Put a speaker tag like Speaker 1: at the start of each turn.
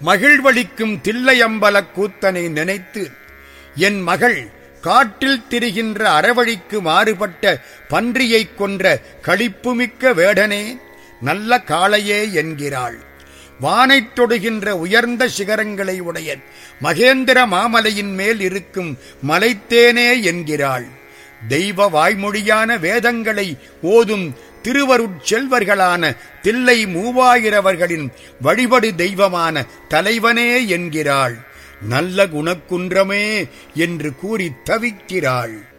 Speaker 1: மகிழ்வளிக்கும் தில்லையம்பலக் கூத்தனை நினைத்து என் மகள் காட்டில் திரிகின்ற அறவழிக்கு மாறுபட்ட பன்றியைக் கொன்ற களிப்புமிக்க வேடனே நல்ல காளையே என்கிறாள் வானைத் தொடுகின்ற உயர்ந்த சிகரங்களை உடைய மகேந்திர மாமலையின் மேல் இருக்கும் மலைத்தேனே என்கிறாள் தெய்வ வாய்மொழியான வேதங்களை ஓதும் திருவருட்செல்வர்களான தில்லை மூவாயிரவர்களின் வழிபடு தெய்வமான தலைவனே என்கிறாள் நல்ல குணக்குன்றமே என்று கூறி தவிக்கிறாள்